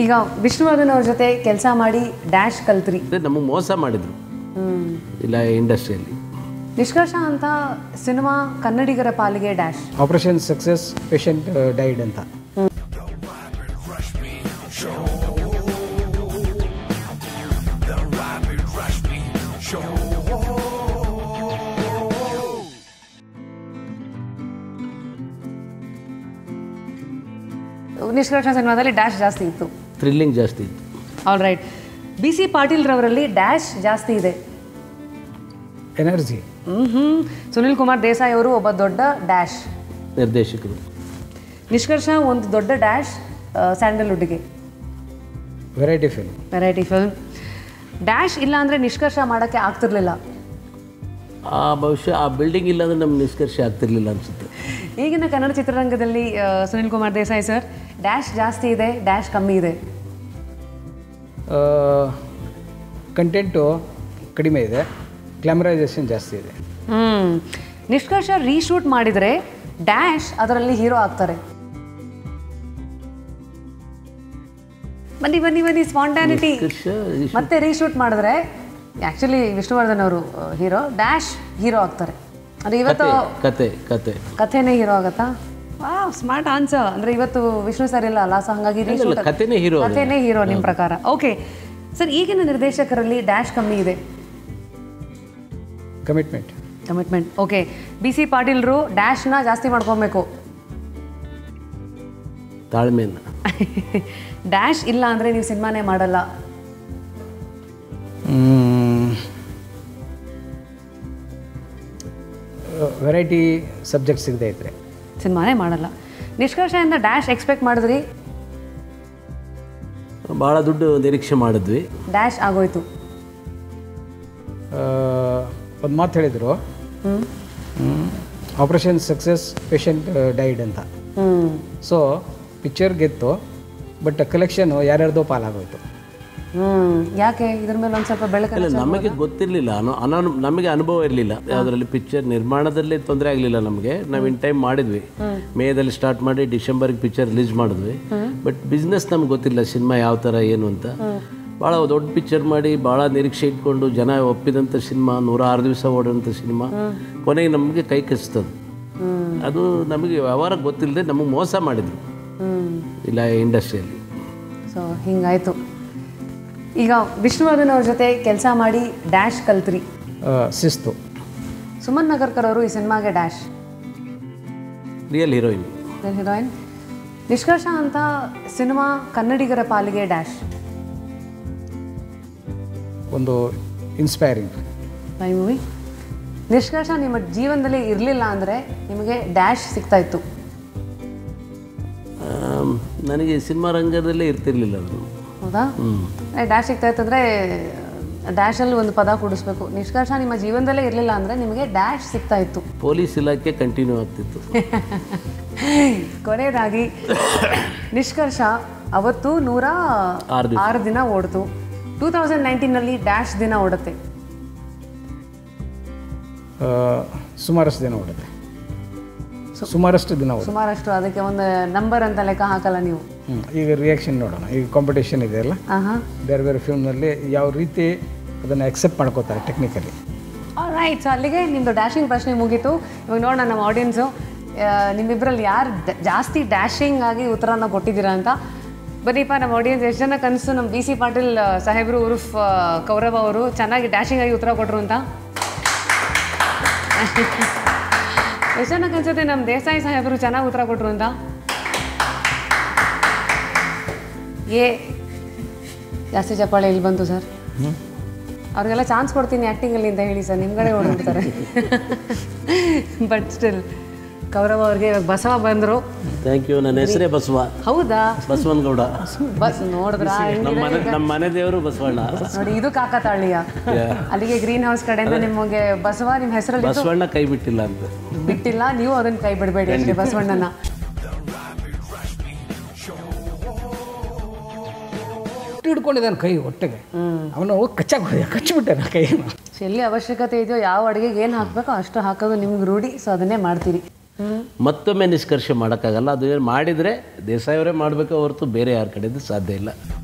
ಈಗ ವಿಷ್ಣುವರ್ಧನ್ ಅವ್ರ ಜೊತೆ ಕೆಲಸ ಮಾಡಿ ಡ್ಯಾಶ್ ಕಲ್ತ್ರಿ ಅಂದರೆ ನಮಗೆ ಮೋಸ ಮಾಡಿದರು ಇಲ್ಲ ಇಂಡಸ್ಟ್ರಿಯಲ್ಲಿ ನಿಷ್ಕರ್ಷ ಅಂತ ಸಿನಿಮಾ ಕನ್ನಡಿಗರ ಪಾಲಿಗೆ dash operation success patient died ಅಂತ ನಿಷ್ಕರ್ಷ ಸಿನಿಮಾದಲ್ಲಿ ಡ್ಯಾಶ್ ಜಾಸ್ತಿ ಇತ್ತು ಥ್ರಿಲ್ಲಿಂಗ್ ಜಾಸ್ತಿ ಇತ್ತು all right B C Patil ರವರಲ್ಲಿ ಡ್ಯಾಶ್ ಜಾಸ್ತಿ ಇದೆ ಎನರ್ಜಿ ಹ್ಮ್ ಸುನಿಲ್ ಕುಮಾರ್ ದೇಸಾಯಿ ಅವರು ಒಬ್ಬ ದೊಡ್ಡ ಡ್ಯಾಶ್ ನಿರ್ದೇಶಕರು ನಿಷ್ಕರ್ಷ ಒಂದು ದೊಡ್ಡ ಡ್ಯಾಶ್ ಸ್ಯಾಂಡಲ್ವುಡ್ಗೆ variety film variety film dash ಇಲ್ಲ ಅಂದರೆ ನಿಷ್ಕರ್ಷ ಮಾಡೋಕ್ಕೆ ಆಗ್ತಿರ್ಲಿಲ್ಲ ಆ ಬಹುಶಃ ಆ ಬಿಲ್ಡಿಂಗ್ ಇಲ್ಲಾಂದ್ರೆ ನಮ್ಗೆ ನಿಷ್ಕರ್ಷ ಆಗ್ತಿರ್ಲಿಲ್ಲ ಅನಿಸುತ್ತೆ ಈಗಿನ ಕನ್ನಡ ಚಿತ್ರರಂಗದಲ್ಲಿ ಆ, ಸುನಿಲ್ ಕುಮಾರ್ ದೇಸಾಯಿ ಸರ್ ಡ್ಯಾಶ್ ಜಾಸ್ತಿ ಇದೆ ಡ್ಯಾಶ್ ಕಮ್ಮಿ ಇದೆ ಕಂಟೆಂಟು ಕಡಿಮೆ ಇದೆ ಗ್ಲಾಮರೈಸೇಷನ್ ಜಾಸ್ತಿ ಇದೆ ಹ್ಮ್ ನಿಷ್ಕರ್ಷ ರೀಶೂಟ್ ಮಾಡಿದರೆ ಡ್ಯಾಶ್ ಅದರಲ್ಲಿ ಹೀರೋ ಆಗ್ತಾರೆ ಬನ್ನಿ ಬನ್ನಿ ಬನ್ನಿ ಸ್ಪಾಂಟ್ಯಾನಿಟಿ ನಿಷ್ಕರ್ಷ ಈ- ಮತ್ತೆ ರೀಶೂಟ್ ಮಾಡಿದ್ರೆ ಆ್ಯಕ್ಚುಲಿ ವಿಷ್ಣುವರ್ಧನ್ ಅವರು ಹೀರೋ ಡ್ಯಾಶ್ ಹೀರೋ ಆಗ್ತಾರೆ ಅಂದರೆ ಇವತ್ತು ಕತೆ ಕತೆ ಕಥೆನೇ ಹೀರೋ ಆಗತ್ತಾ ವಾ ಸ್ಮಾರ್ಟ್ ಆನ್ಸರ್ ಅಂದರೆ ಇವತ್ತು ವಿಷ್ಣು ಸರ್ ಇಲ್ಲ ಅಲ್ಲ ಸೊ ಹಾಗಾಗಿ ಇಲ್ಲ, reshoot- ಕಥೆನೇ hero ಅದು. ಕಥೆನೇ ಹೀರೋ ನಿಮ್ಮ ಪ್ರಕಾರ ಓಕೆ ಸರ್ ಈಗಿನ ನಿರ್ದೇಶಕರಲ್ಲಿ ಡ್ಯಾಶ್ ಕಮ್ಮಿ ಇದೆ commitment commitment okay B C ಪಾಟೀಲ್ರು ಡ್ಯಾಶ್ನ ಜಾಸ್ತಿ ಮಾಡ್ಕೊಬೇಕು ತಾಳ್ಮೆಯನ್ನು ಡ್ಯಾಶ್ ಇಲ್ಲ ಅಂದರೆ ನೀವು ಸಿನಿಮಾನೇ ಮಾಡಲ್ಲ ವೆರೈಟಿ ಸಬ್ಜೆಕ್ಟ್ ಸಿಗದೆ ಇದ್ರೆ ಸಿನಿಮಾನೇ ಮಾಡಲ್ಲ ನಿಷ್ಕರ್ಷದಿಂದ ಡ್ಯಾಶ್ ಎಕ್ಸ್ಪೆಕ್ಟ್ ಮಾಡಿದ್ರಿ ಭಾಳ ದುಡ್ಡು ನಿರೀಕ್ಷೆ ಮಾಡಿದ್ವಿ ಡ್ಯಾಶ್ ಆಗೋಯ್ತು ಒಂದು ಮಾತು ಹೇಳಿದರು ಆಪರೇಷನ್ ಸಕ್ಸಸ್ ಪೇಷಂಟ್ ಡೈಡ್ ಅಂತ ಹ್ಞೂ ಸೊ ಪಿಕ್ಚರ್ ಗೆತ್ತು ಬಟ್ ಕಲೆಕ್ಷನು ಯಾರ್ಯಾರ್ದೋ ಪಾಲಾಗೋಯ್ತು ಹ್ಞೂ ಯಾಕೆ ಇದ್ರ ಮೇಲೆ ಒಂದು ಸ್ವಲ್ಪ ಬೆಳಕನ್ನು ಇಲ್ಲ ನಮಗೆ ಗೊತ್ತಿರಲಿಲ್ಲ ಅನು ಅನಾನು ನಮಗೆ ಅನುಭವ ಇರಲಿಲ್ಲ ಯಾವುದರಲ್ಲಿ ಪಿಕ್ಚರ್ ನಿರ್ಮಾಣದಲ್ಲಿ ತೊಂದರೆ ಆಗಲಿಲ್ಲ ನಮಗೆ ನಾವು ಇನ್ ಟೈಮ್ ಮಾಡಿದ್ವಿ ಮೇದಲ್ಲಿ ಸ್ಟಾರ್ಟ್ ಮಾಡಿ ಡಿಸೆಂಬರ್ಗೆ ಪಿಕ್ಚರ್ ರಿಲೀಸ್ ಮಾಡಿದ್ವಿ ಬಟ್ ಬಿಸ್ನೆಸ್ ನಮ್ಗೆ ಗೊತ್ತಿಲ್ಲ ಸಿನಿಮಾ ಯಾವ ಥರ ಏನು ಅಂತ ಭಾಳ ದೊಡ್ಡ ಪಿಕ್ಚರ್ ಮಾಡಿ ಭಾಳ ನಿರೀಕ್ಷೆ ಇಟ್ಕೊಂಡು ಜನ ಒಪ್ಪಿದಂಥ ಸಿನಿಮಾ ನೂರ ಆರು ದಿವಸ ಓಡೋಂಥ ಸಿನಿಮಾ ಕೊನೆಗೆ ನಮಗೆ ಕೈ ಕಚ್ತದೆ ಅದು ನಮಗೆ ವ್ಯವಹಾರ ಗೊತ್ತಿಲ್ಲದೆ ನಮಗೆ ಮೋಸ ಮಾಡಿದ್ರು ಹ್ಞೂ ಇಲ್ಲ ಇಂಡಸ್ಟ್ರಿಯಲ್ಲಿ ಸೊ ಹಿಂಗಾಯ್ತು ಈಗ ವಿಷ್ಣುವರ್ಧನ್ ಅವ್ರ ಜೊತೆ ಕೆಲಸ ಮಾಡಿ ಡ್ಯಾಶ್ ಕಲ್ತ್ರಿ ಆ, ಶಿಸ್ತು ಸುಮನ್ ನಗರ್ಕರ್ ಅವರು ಈ ಸಿನಿಮಾಗೆ dash real heroine heroine Nishkarsha ಅಂತ ಸಿನಿಮಾ ಕನ್ನಡಿಗರ ಪಾಲಿಗೆ ಡ್ಯಾಶ್ ಒಂದು ಇನ್ಸ್ಪೈರಿಂಗ್ ಬೈ ಮೂವಿ ನಿಷ್ಕರ್ಷ ನಿಮ್ಮ ಜೀವನದಲ್ಲಿ ಇರಲಿಲ್ಲ ಅಂದರೆ ನಿಮಗೆ ಡ್ಯಾಶ್ ಸಿಗ್ತಾ ಇತ್ತು ಆಮ್, ನನಗೆ ಸಿನಿಮಾ ರಂಗದಲ್ಲೇ ಇರ್ತಿರ್ಲಿಲ್ಲ ಅದು ಹೌದಾ ಡ್ಯಾಶ್ ಸಿಗ್ತಾ ಇತ್ತಂದರೆ ಡ್ಯಾಶಲ್ಲಿ ಒಂದು ಪದ ಕೂಡಿಸ್ಬೇಕು ನಿಷ್ಕರ್ಷ ನಿಮ್ಮ ಜೀವನದಲ್ಲೇ ಇರಲಿಲ್ಲ ಅಂದರೆ ನಿಮಗೆ ಡ್ಯಾಶ್ ಸಿಗ್ತಾ ಇತ್ತು ಪೊಲೀಸ್ ಇಲಾಖೆ ಕಂಟಿನ್ಯೂ ಆಗ್ತಿತ್ತು ಕೊನೆಯದಾಗಿ ನಿಷ್ಕರ್ಷ ಅವತ್ತು ನೂರ ಆರು ದಿವಸ. ಆರು ದಿನ ಓಡ್ತು ಟೂ ತೌಸಂಡ್ ನೈನ್ಟೀನಲ್ಲಿ ಡ್ಯಾಶ್ ದಿನ ಓಡುತ್ತೆ ಆ, ಸುಮಾರಷ್ಟು ದಿನ ಓಡುತ್ತೆ ಸುಮಾರಷ್ಟು ದಿನ ಓಡುತ್ತೆ ಸುಮಾರಷ್ಟು ಅದಕ್ಕೆ ಒಂದು ನಂಬರ್ ಅಂತ ಲೆಕ್ಕ ಹಾಕಲ್ಲ ನೀವು ಹ್ಮ್. ಈಗ ರಿಯಾಕ್ಷನ್ ನೋಡೋಣ ಈಗ ಕಾಂಪಿಟೇಷನ್ ಇದೆಯಲ್ಲ ಆಹಾ ಬೇರೆ ಬೇರೆ ಫಿಲ್ಮ್ನಲ್ಲಿ ಯಾವ ರೀತಿ ಅದನ್ನು ಅಕ್ಸೆಪ್ಟ್ ಮಾಡ್ಕೋತಾರೆ ಟೆಕ್ನಿಕಲಿ ರೈಟ್ ಸೊ ಅಲ್ಲಿಗೆ ನಿಮ್ಮದು ಡ್ಯಾಶಿಂಗ್ ಪ್ರಶ್ನೆ ಮುಗೀತು ಇವಾಗ ನೋಡೋಣ ನಮ್ಮ ಆಡಿಯನ್ಸು ನಿಮ್ಮಿಬ್ಬರಲ್ಲಿ ಯಾರು ಡ- ಜಾಸ್ತಿ ಡ್ಯಾಶಿಂಗ್ ಆಗಿ ಉತ್ತರನ ಕೊಟ್ಟಿದ್ದೀರಾ ಅಂತ ಬನ್ನಿಪ್ಪ ನಮ್ಮ ಆಡಿಯನ್ಸ್ ಎಷ್ಟು ಜನ ಕನಸು ನಮ್ಮ ಬಿ ಸಿ ಪಾಟೀಲ್ ಆ, ಸಾಹೇಬ್ರು ಉರುಫ್ ಆ, ಕೌರವ್ ಅವರು ಚೆನ್ನಾಗಿ ಡ್ಯಾಶಿಂಗ್ ಆಗಿ ಉತ್ತರ ಕೊಟ್ಟರು ಅಂತ ಎಷ್ಟು ಜನ ಅನ್ಸುತ್ತೆ ನಮ್ಮ ದೇಸಾಯಿ ಸಾಹೇಬರು ಚೆನ್ನಾಗಿ ಉತ್ತರ ಕೊಟ್ಟರು ಅಂತ ಏ ಜಾಸ್ತಿ ಚಪ್ಪಾಳೆ ಇಲ್ಲಿ ಬಂತು ಸರ್ ಅವ್ರಿಗೆಲ್ಲ ಚಾನ್ಸ್ ಕೊಡ್ತೀನಿ ಆ್ಯಕ್ಟಿಂಗಲ್ಲಿ ಅಂತ ಹೇಳಿ ಸರ್ ನಿಮ್ಮ ಕಡೆ ಹೊರಡ್ತಾರೆ ಬಟ್ ಸ್ಟಿಲ್ ಕೌರವ್ ಅವ್ರಿಗೆ ಇವಾಗ ಬಸವ ಬಂದರು ಥ್ಯಾಂಕ್ ಯು ನನ್ನ ಹೆಸರೇ ಬಸವ ಹೌದಾ ಬಸವನಗೌಡ ಬಸ್ ನೋಡಿದ್ರ ನಮ್ಮ ಮನೆ ನಮ್ಮ ಮನೆ ದೇವರು ಬಸವಣ್ಣ ನೋಡಿ ಇದು ಕಾಕತಾಳಿಯ ಅಲ್ಲಿಗೆ ಗ್ರೀನ್ ಹೌಸ್ ಕಡೆಯಿಂದ ನಿಮಗೆ ಬಸವ ನಿಮ್ಮ ಹೆಸರಲ್ಲಿ ಬಸವಣ್ಣ ಕೈ ಬಿಟ್ಟಿಲ್ಲ ಅಂತ ಬಿಟ್ಟಿಲ್ಲ ನೀವು ಅದನ್ನ ಕೈ ಬಿಡಬೇಡಿ ಅಷ್ಟೇ ಬಸವಣ್ಣನ ಹಿಡ್ಕೊಂಡಿದ್ದಾನೆ ಕೈ ಹೊಟ್ಟೆಗೆ ಅವನು ಕಚ್ಚಾಕ ಕಚ್ಚಿಬಿಟ್ಟಾನೆ ಕೈಯನ್ನು ಎಲ್ಲಿ ಅವಶ್ಯಕತೆ ಇದೆಯೋ ಯಾವ ಅಡುಗೆಗೆ ಏನು ಹಾಕಬೇಕೋ ಅಷ್ಟು ಹಾಕೋದು ನಿಮ್ಗೆ ರೂಢಿ ಸೊ ಅದನ್ನೇ ಮಾಡ್ತೀರಿ ಮತ್ತೊಮ್ಮೆ ನಿಷ್ಕರ್ಷೆ ಮಾಡೋಕ್ಕಾಗಲ್ಲ ಅದು ಏನ್ ಮಾಡಿದರೆ ದೇಸಾಯಿಯವರೇ ಮಾಡಬೇಕೇ ಹೊರತು ಬೇರೆ ಯಾರ ಕಡೆದು ಸಾಧ್ಯ ಇಲ್ಲ